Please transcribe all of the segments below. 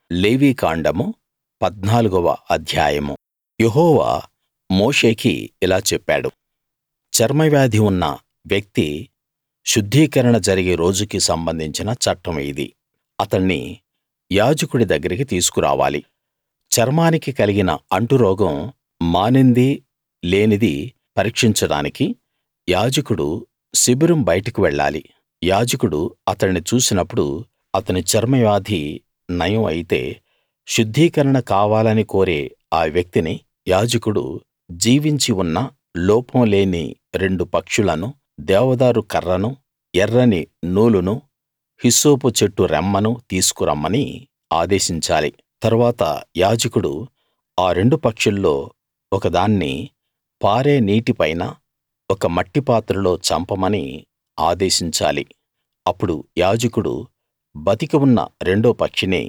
లేవీకాండము పద్నాలుగవ అధ్యాయము యెహోవా మోషేకి ఇలా చెప్పాడు చర్మవ్యాధి ఉన్న వ్యక్తి శుద్ధీకరణ జరిగే రోజుకి సంబంధించిన చట్టం ఇది అతణ్ణి యాజకుడి దగ్గరికి తీసుకురావాలి చర్మానికి కలిగిన అంటురోగం మానిందీ లేనిదీ పరీక్షించడానికి యాజకుడు శిబిరం బయటకు వెళ్ళాలి యాజకుడు అతణ్ణి చూసినప్పుడు అతని చర్మవ్యాధి నయం అయితే శుద్ధీకరణ కావాలని కోరే ఆ వ్యక్తిని యాజకుడు జీవించి ఉన్న లోపం లేని రెండు పక్షులను దేవదారు కర్రను ఎర్రని నూలును హిస్సోపు చెట్టు రెమ్మను తీసుకురమ్మని ఆదేశించాలి తరువాత యాజకుడు ఆ రెండు పక్షుల్లో ఒకదాన్ని పారే నీటి పైన ఒక మట్టి పాత్రలో చంపమని ఆదేశించాలి అప్పుడు యాజకుడు బతికి ఉన్న రెండో పక్షిని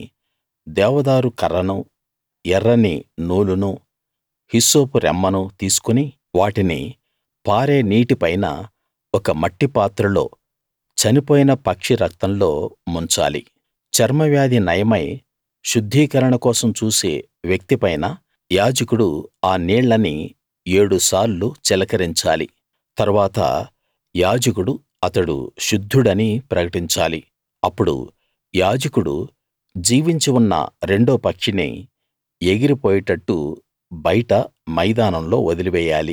దేవదారు కర్రను ఎర్రని నూలును హిస్సోపు రెమ్మను తీసుకుని వాటిని పారే నీటి పైన ఒక మట్టి పాత్రలో చనిపోయిన పక్షి రక్తంలో ముంచాలి చర్మవ్యాధి నయమై శుద్ధీకరణ కోసం చూసే వ్యక్తి పైన యాజకుడు ఆ నీళ్ళని ఏడు సార్లు చిలకరించాలి తరువాత యాజకుడు అతడు శుద్ధుడని ప్రకటించాలి అప్పుడు యాజకుడు జీవించి ఉన్న రెండో పక్షిని ఎగిరిపోయేటట్టు బయట మైదానంలో వదిలివేయాలి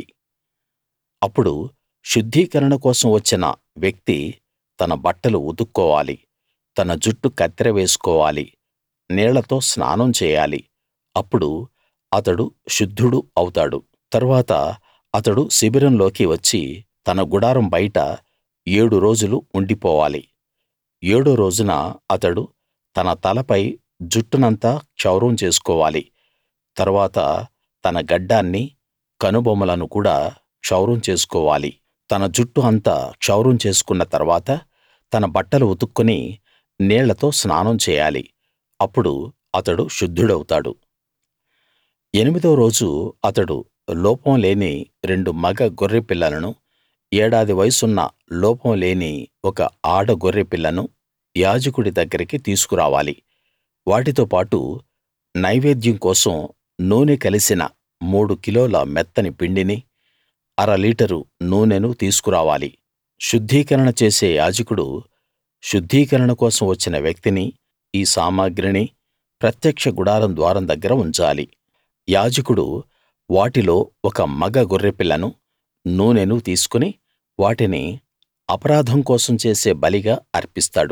అప్పుడు శుద్ధీకరణ కోసం వచ్చిన వ్యక్తి తన బట్టలు ఉతుక్కోవాలి తన జుట్టు కత్తెర వేసుకోవాలి నీళ్ళతో స్నానం చేయాలి అప్పుడు అతడు శుద్ధుడు అవుతాడు తరువాత అతడు శిబిరంలోకి వచ్చి తన గుడారం బయట ఏడు రోజులు ఉండిపోవాలి ఏడో రోజున అతడు తన తలపై జుట్టునంతా క్షౌరం చేసుకోవాలి తరువాత తన గడ్డాన్నీ కనుబొమలను కూడా క్షౌరం చేసుకోవాలి తన జుట్టు అంతా క్షౌరం చేసుకున్న తర్వాత తన బట్టలు ఉతుక్కుని నీళ్ళతో స్నానం చేయాలి అప్పుడు అతడు శుద్ధుడవుతాడు ఎనిమిదో రోజు అతడు లోపం లేని రెండు మగ గొర్రె పిల్లలను ఏడాది వయసున్న లోపం లేని ఒక ఆడ గొర్రె పిల్లను యాజకుడి దగ్గరికి తీసుకురావాలి వాటితో పాటు నైవేద్యం కోసం నూనె కలిసిన మూడు కిలోల మెత్తని పిండిని అర లీటరు నూనెను తీసుకురావాలి శుద్ధీకరణ చేసే యాజకుడు శుద్ధీకరణ కోసం వచ్చిన వ్యక్తిని ఈ సామగ్రిని ప్రత్యక్ష గుడారం ద్వారం దగ్గర ఉంచాలి యాజకుడు వాటిలో ఒక మగ గొర్రెపిల్లను నూనెను తీసుకుని వాటిని అపరాధం కోసం చేసే బలిగా అర్పిస్తాడు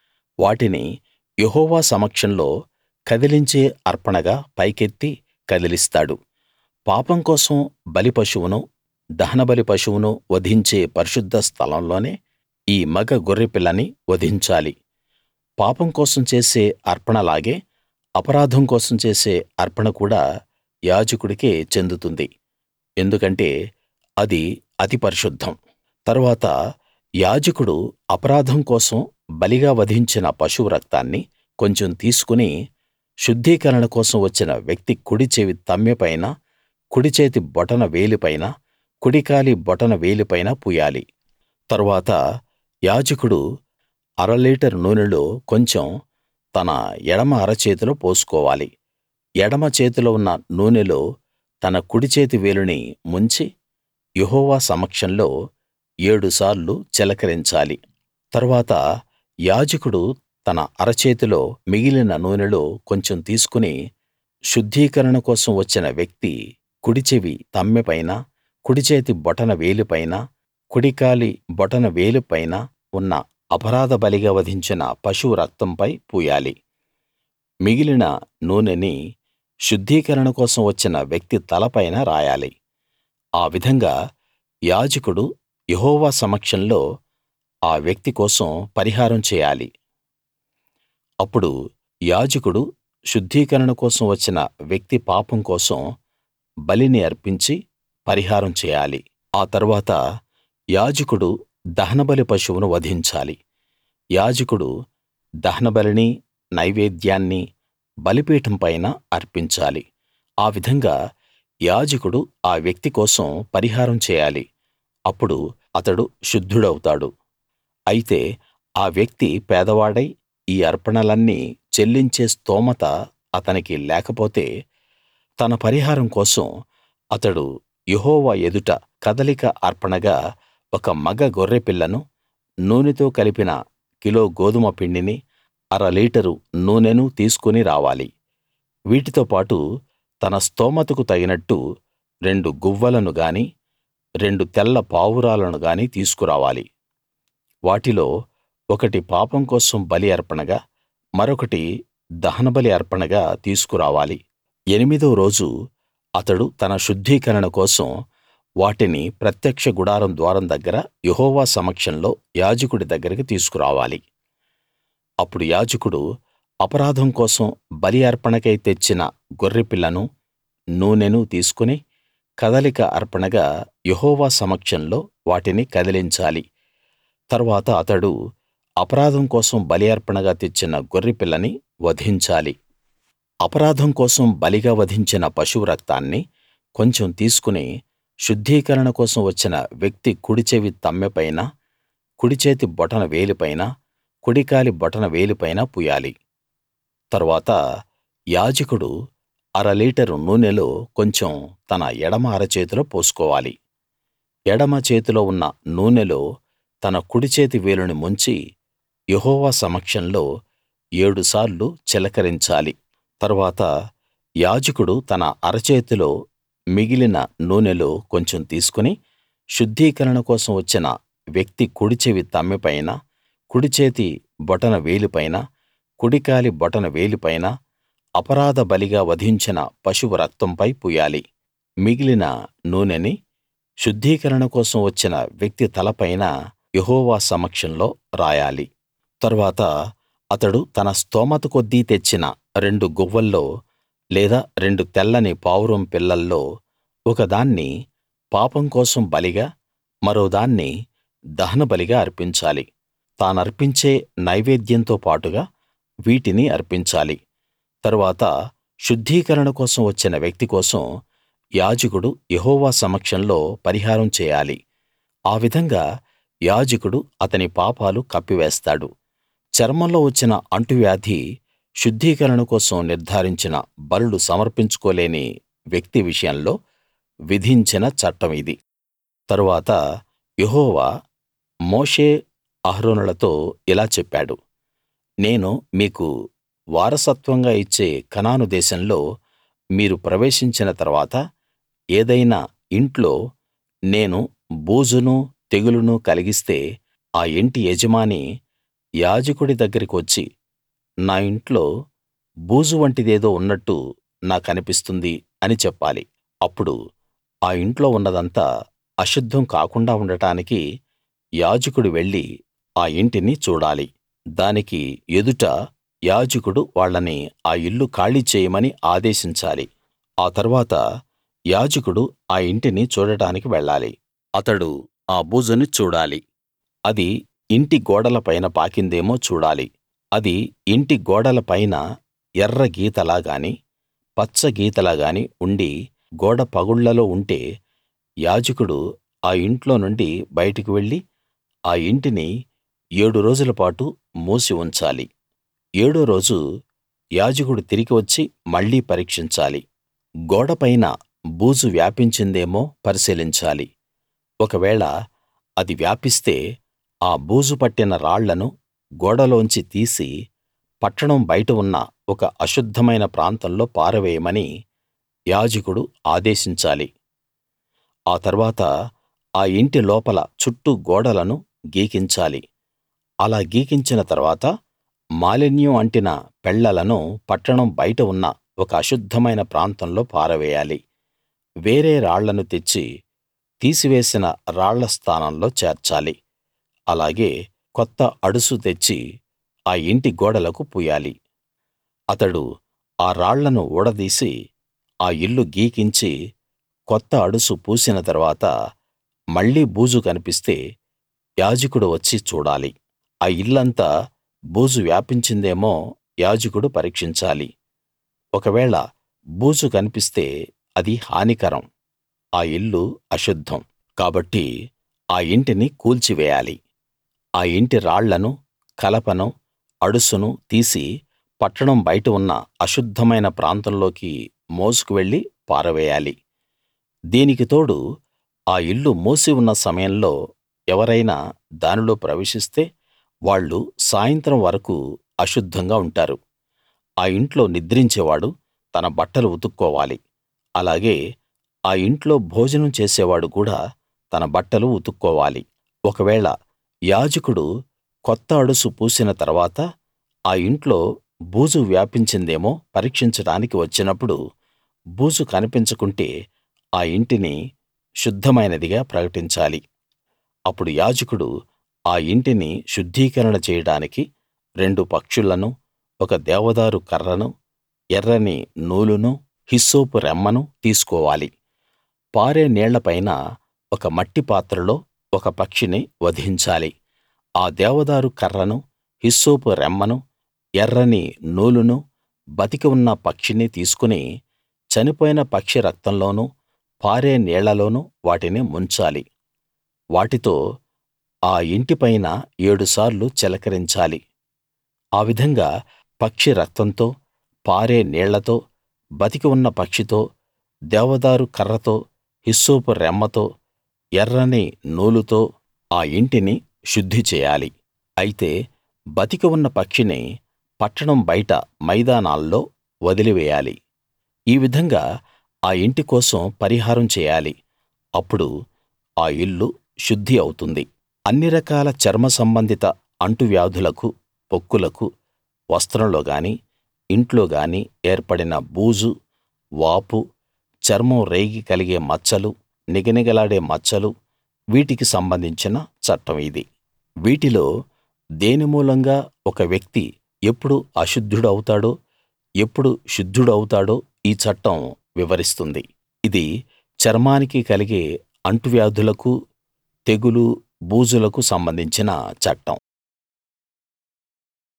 వాటిని యెహోవా సమక్షంలో కదిలించే అర్పణగా పైకెత్తి కదిలిస్తాడు పాపం కోసం బలి పశువును దహనబలి పశువును వధించే పరిశుద్ధ స్థలంలోనే ఈ మగ గొర్రెపిల్లని వధించాలి పాపం కోసం చేసే అర్పణలాగే అపరాధం కోసం చేసే అర్పణ కూడా యాజకుడికే చెందుతుంది ఎందుకంటే అది అతి పరిశుద్ధం తరువాత యాజకుడు అపరాధం కోసం బలిగా వధించిన పశువు రక్తాన్ని కొంచెం తీసుకుని శుద్ధీకరణ కోసం వచ్చిన వ్యక్తి కుడి చెవి తమ్మె పైన కుడి చేతి బొటన వేలి పైన కుడి కాలి బొటన వేలి పైన పూయాలి తరువాత యాజకుడు అర లీటర్ నూనెలో కొంచెం తన ఎడమ అరచేతిలో పోసుకోవాలి ఎడమ చేతిలో ఉన్న నూనెలో తన కుడి చేతి వేలుని ముంచి యెహోవా సమక్షంలో ఏడుసార్లు చిలకరించాలి తరువాత యాజకుడు తన అరచేతిలో మిగిలిన నూనెలో కొంచెం తీసుకుని శుద్ధీకరణ కోసం వచ్చిన వ్యక్తి కుడి చెవి తమ్మె పైన కుడి చేతి బొటన వేలి పైన కుడి కాలి బొటన వేలు పైన ఉన్న అపరాధ బలిగా వధించిన పశువు రక్తంపై పూయాలి మిగిలిన నూనెని శుద్ధీకరణ కోసం వచ్చిన వ్యక్తి తలపైన రాయాలి ఆ విధంగా యాజకుడు యెహోవా సమక్షంలో ఆ వ్యక్తి కోసం పరిహారం చేయాలి అప్పుడు యాజకుడు శుద్ధీకరణ కోసం వచ్చిన వ్యక్తి పాపం కోసం బలిని అర్పించి పరిహారం చేయాలి ఆ తరువాత యాజకుడు దహనబలి పశువును వధించాలి యాజకుడు దహనబలిని నైవేద్యాన్ని బలిపీఠం పైన అర్పించాలి ఆ విధంగా యాజకుడు ఆ వ్యక్తి కోసం పరిహారం చేయాలి అప్పుడు అతడు శుద్ధుడవుతాడు అయితే ఆ వ్యక్తి పేదవాడై ఈ అర్పణలన్నీ చెల్లించే స్తోమత అతనికి లేకపోతే తన పరిహారం కోసం అతడు యెహోవా ఎదుట కదలిక అర్పణగా ఒక మగ గొర్రెపిల్లను నూనెతో కలిపిన కిలో గోదుమ పిండిని అర లీటరు నూనెను తీసుకుని రావాలి వీటితో పాటు తన స్తోమతుకు తగినట్టు రెండు గువ్వలను గానీ రెండు తెల్ల పావురాలను గానీ తీసుకురావాలి వాటిలో ఒకటి పాపం కోసం బలి అర్పణగా మరొకటి దహనబలి అర్పణగా తీసుకురావాలి ఎనిమిదో రోజు అతడు తన శుద్ధీకరణ కోసం వాటిని ప్రత్యక్ష గుడారం ద్వారం దగ్గర యెహోవా సమక్షంలో యాజకుడి దగ్గరికి తీసుకురావాలి అప్పుడు యాజకుడు అపరాధం కోసం బలి అర్పణకై తెచ్చిన గొర్రెపిల్లను నూనెను తీసుకుని కదలిక అర్పణగా యెహోవా సమక్షంలో వాటిని కదిలించాలి తరువాత అతడు అపరాధం కోసం బలి అర్పణగా తెచ్చిన గొర్రెపిల్లని వధించాలి అపరాధం కోసం బలిగా వధించిన పశువు రక్తాన్ని కొంచెం తీసుకుని శుద్ధీకరణ కోసం వచ్చిన వ్యక్తి కుడిచెవి తమ్మెపైన కుడిచేతి బొటన వేలిపైన కుడికాలి బొటన వేలిపైన పూయాలి తరువాత యాజకుడు అర లీటరు నూనెలో కొంచెం తన ఎడమ అరచేతిలో పోసుకోవాలి ఎడమ చేతిలో ఉన్న నూనెలో తన కుడిచేతి వేలుని ముంచి యెహోవా సమక్షంలో ఏడుసార్లు చిలకరించాలి తరువాత యాజకుడు తన అరచేతిలో మిగిలిన నూనెలో కొంచెం తీసుకుని శుద్ధీకరణ కోసం వచ్చిన వ్యక్తి కుడిచెవి తమ్మెపైన కుడిచేతి బొటన వేలిపైన కుడికాలి బొటన వేలిపైన అపరాధ బలిగా వధించిన పశువు రక్తంపై పూయాలి మిగిలిన నూనెని శుద్ధీకరణ కోసం వచ్చిన వ్యక్తి తలపైన యెహోవా సమక్షంలో రాయాలి తరువాత అతడు తన స్తోమత కొద్దీ తెచ్చిన రెండు గువ్వల్లో లేదా రెండు తెల్లని పావురం పిల్లల్లో ఒకదాన్ని పాపం కోసం బలిగా మరో దాన్ని దహనబలిగా అర్పించాలి తానర్పించే నైవేద్యంతో పాటుగా వీటిని అర్పించాలి తరువాత శుద్ధీకరణ కోసం వచ్చిన వ్యక్తి కోసం యాజకుడు యెహోవా సమక్షంలో పరిహారం చేయాలి ఆ విధంగా యాజకుడు అతని పాపాలు కప్పివేస్తాడు చర్మంలో వచ్చిన అంటువ్యాధి శుద్ధీకరణ కోసం నిర్ధారించిన బలులు సమర్పించుకోలేని వ్యక్తి విషయంలో విధించిన చట్టం ఇది తరువాత యెహోవా మోషే అహరోనులతో ఇలా చెప్పాడు నేను మీకు వారసత్వంగా ఇచ్చే కనాను దేశంలో మీరు ప్రవేశించిన తరువాత ఏదైనా ఇంట్లో నేను బూజును తెగులును కలిగిస్తే ఆ ఇంటి యజమాని యాజకుడి దగ్గరికి వచ్చి నా ఇంట్లో బూజు వంటిదేదో ఉన్నట్టు నాకనిపిస్తుంది అని చెప్పాలి అప్పుడు ఆ ఇంట్లో ఉన్నదంతా అశుద్ధం కాకుండా ఉండటానికి యాజకుడు వెళ్లి ఆ ఇంటిని చూడాలి దానికి ఎదుట యాజకుడు వాళ్ళని ఆ ఇల్లు ఖాళీ చేయమని ఆదేశించాలి ఆ తర్వాత యాజకుడు ఆ ఇంటిని చూడటానికి వెళ్ళాలి అతడు ఆ బూజుని చూడాలి అది ఇంటి గోడల పైన పాకిందేమో చూడాలి అది ఇంటి గోడల పైన ఎర్ర గీతలా గాని పచ్చ గీతలా గాని ఉండి గోడ పగుళ్లలో ఉంటే యాజకుడు ఆ ఇంట్లో నుండి బయటికి వెళ్లి ఆ ఇంటిని ఏడు రోజుల పాటు మూసి ఉంచాలి ఏడో రోజు యాజకుడు తిరిగి వచ్చి మళ్ళీ పరీక్షించాలి గోడపైన బూజు వ్యాపించిందేమో పరిశీలించాలి ఒకవేళ అది వ్యాపిస్తే ఆ బూజు పట్టిన రాళ్లను గోడలోంచి తీసి పట్టణం బయట ఉన్న ఒక అశుద్ధమైన ప్రాంతంలో పారవేయమని యాజకుడు ఆదేశించాలి ఆ తర్వాత ఆ ఇంటి లోపల చుట్టూ గోడలను గీకించాలి అలా గీకించిన తర్వాత మాలిన్యం అంటిన పెళ్లలను పట్టణం బయట ఉన్న ఒక అశుద్ధమైన ప్రాంతంలో పారవేయాలి వేరే రాళ్లను తెచ్చి తీసివేసిన రాళ్ల స్థానంలో చేర్చాలి అలాగే కొత్త అడుసు తెచ్చి ఆ ఇంటి గోడలకు పూయాలి అతడు ఆ రాళ్లను ఊడదీసి ఆ ఇల్లు గీకించి కొత్త అడుసు పూసిన తరువాత మళ్ళీ బూజు కనిపిస్తే యాజకుడు వచ్చి చూడాలి ఆ ఇల్లంతా బూజు వ్యాపించిందేమో యాజకుడు పరీక్షించాలి ఒకవేళ బూజు కనిపిస్తే అది హానికరం ఆ ఇల్లు అశుద్ధం కాబట్టి ఆ ఇంటిని కూల్చివేయాలి ఆ ఇంటి రాళ్లను కలపను అడుసును తీసి పట్టణం బయట ఉన్న అశుద్ధమైన ప్రాంతంలోకి మోసుకు వెళ్లి పారవేయాలి దీనికి తోడు ఆ ఇల్లు మూసి ఉన్న సమయంలో ఎవరైనా దానిలో ప్రవేశిస్తే వాళ్ళు సాయంత్రం వరకూ అశుద్ధంగా ఉంటారు ఆ ఇంట్లో నిద్రించేవాడు తన బట్టలు ఉతుక్కోవాలి అలాగే ఆ ఇంట్లో భోజనం చేసేవాడు కూడా తన బట్టలు ఉతుక్కోవాలి ఒకవేళ యాజకుడు కొత్త అడుసు పూసిన తరవాత ఆ ఇంట్లో బూజు వ్యాపించిందేమో పరీక్షించడానికి వచ్చినప్పుడు బూజు కనిపించకుంటే ఆ ఇంటిని శుద్ధమైనదిగా ప్రకటించాలి అప్పుడు యాజకుడు ఆ ఇంటిని శుద్ధీకరణ చేయడానికి రెండు పక్షులను ఒక దేవదారు కర్రను ఎర్రని నూలును హిస్సోపు రెమ్మను తీసుకోవాలి పారే నీళ్ల పైన ఒక మట్టి పాత్రలో ఒక పక్షిని వధించాలి ఆ దేవదారు కర్రను హిస్సోపు రెమ్మను ఎర్రని నూలును బతికి ఉన్న పక్షిని తీసుకుని చనిపోయిన పక్షి రక్తంలోనూ పారే నీళ్లలోనూ వాటిని ముంచాలి వాటితో ఆ ఇంటి పైన ఏడుసార్లు చిలకరించాలి ఆ విధంగా పక్షి రక్తంతో పారే నీళ్లతో బతికి ఉన్న పక్షితో దేవదారు కర్రతో హిస్సోపు రెమ్మతో ఎర్రని నూలుతో ఆ ఇంటిని శుద్ధి చేయాలి అయితే బతికి ఉన్న పక్షిని పట్టణం బయట మైదానాల్లో వదిలివేయాలి ఈ విధంగా ఆ ఇంటి కోసం పరిహారం చేయాలి అప్పుడు ఆ ఇల్లు శుద్ధి అవుతుంది అన్ని రకాల చర్మ సంబంధిత అంటువ్యాధులకు పొక్కులకు వస్త్రంలో గానీ ఇంట్లో గానీ ఏర్పడిన బూజు వాపు చర్మం రేగి కలిగే మచ్చలు నిగనిగలాడే mచ్చలు వీటికి సంబంధించిన చట్టం ఇది వీటిలో దేని మూలంగా ఒక వ్యక్తి ఎప్పుడు అశుద్ధుడవుతాడో ఎప్పుడు శుద్ధుడవుతాడో ఈ చట్టం వివరిస్తుంది ఇది చర్మానికి కలిగే అంటువ్యాధులకు తెగులు బూజులకు సంబంధించిన చట్టం